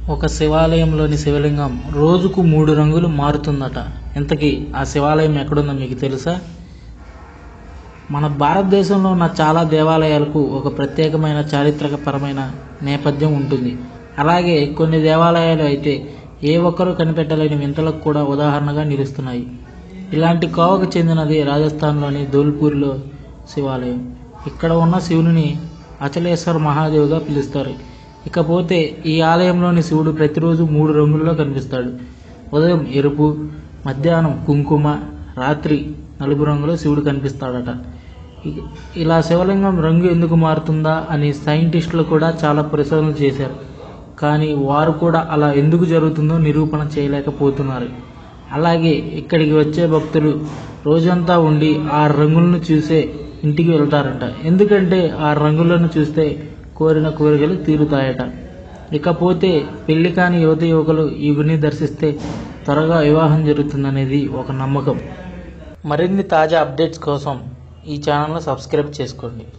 ఒక శివాలయంలోని శివలింగం రోజుకు మూడు రంగులు మారుతుందట ఇంతకీ ఆ శివాలయం ఎక్కడుందో మీకు తెలుసా మన భారతదేశంలో ఉన్న చాలా దేవాలయాలకు ఒక ప్రత్యేకమైన చారిత్రకపరమైన నేపథ్యం ఉంటుంది అలాగే కొన్ని దేవాలయాలు అయితే ఏ ఒక్కరూ కనిపెట్టలేని వింతలకు కూడా ఉదాహరణగా నిలుస్తున్నాయి ఇలాంటి కోవకు చెందినది రాజస్థాన్లోని ధోల్పూర్లో శివాలయం ఇక్కడ ఉన్న శివుని అచలేశ్వర్ మహాదేవ్గా పిలుస్తారు ఇకపోతే ఈ ఆలయంలోని శివుడు ప్రతిరోజు మూడు రంగుల్లో కనిపిస్తాడు ఉదయం ఎరుపు మధ్యాహ్నం కుంకుమ రాత్రి నలుపు రంగులో శివుడు కనిపిస్తాడట ఇ- ఇలా శివలింగం రంగు ఎందుకు మారుతుందా అని సైంటిస్టులు కూడా చాలా పరిశోధనలు చేశారు కానీ వారు కూడా అలా ఎందుకు జరుగుతుందో నిరూపణ చేయలేకపోతున్నారు అలాగే ఇక్కడికి వచ్చే భక్తులు రోజంతా ఉండి ఆ రంగులను చూసే ఇంటికి వెళ్తారంట ఎందుకంటే ఆ రంగులను చూస్తే కోరిన కోరికలు తీరుతాయట ఇకపోతే పెళ్లి కాని యువత యువకులు ఈ గుడిని దర్శిస్తే త్వరగా వివాహం జరుగుతుందనేది ఒక నమ్మకం మరిన్ని తాజా అప్డేట్స్ కోసం ఈ ఛానల్ను సబ్స్క్రైబ్ చేసుకోండి